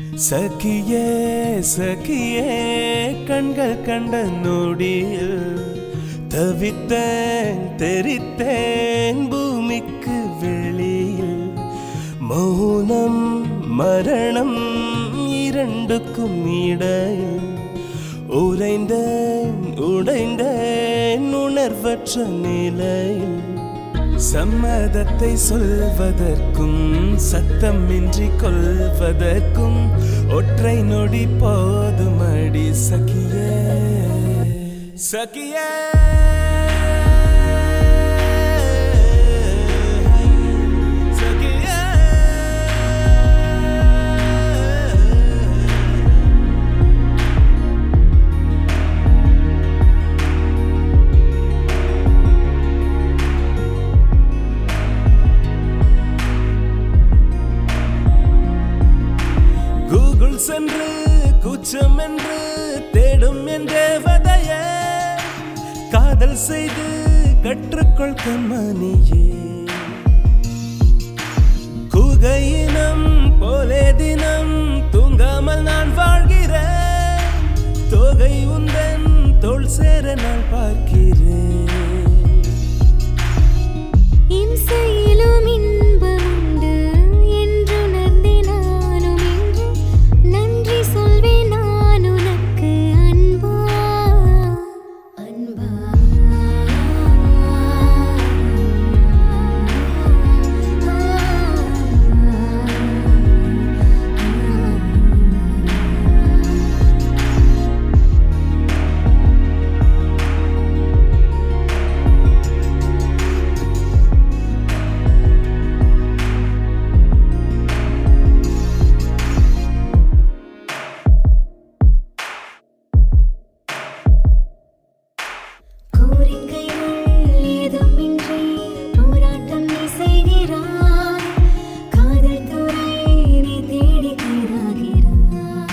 சகியே சகியே கண்கள் கண்ட நொடியில் தவித்தேன் தெரித்தேன் பூமிக்கு வெளியில் மௌனம் மரணம் இரண்டுக்கும் இடையில் உறைந்தேன் உடைந்தேன் உணர்வற்ற நிலையில் சம்மதத்தை சொல்வதற்கும் சத்தமின்றி கொள்வதற்கும் ஒற்றை நொடி போதுமடி சகியே சகியே சகியே கூகுள் சென்று கூச்சம் என்று தேடும் என் தேவதைய காதல் செய்து கற்றுக்கொள் கண்மணியே கூகையினம் போலே தினம் தூங்காமல் நான் வாழ்கிறேன் தொகை உந்தன் தோல் சேர நான் பார்க்கிறேன் இம்சையிலும் இன்பமுண்டு என்றுணர்ந்தே நானும் இன்று நன்றி சொல்வேன் நான் உனக்கு அன்பா அன்பா கோரிக்கைகள் ஏதுமின்றி போராட்டம் நீ செய்கிறாய் காதல் துறை நீ தேடி கைதாகிறாய்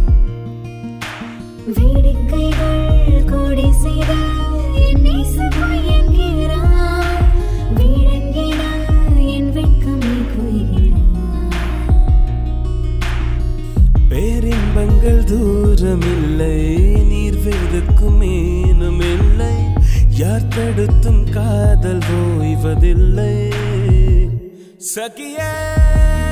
வேடிக்கைகள் கோடி செய்த என் நேசமாய் என்கிறாய் வீடென்கிற என் வெட்கம் நீ கொய்கிறாய் பேரின்பங்கள் தூரமில்லை நீர் வெதுக்கும் மீனும் இல்லை யார் தடுத்தும் காதல் ஓய்வதில்லை சகியே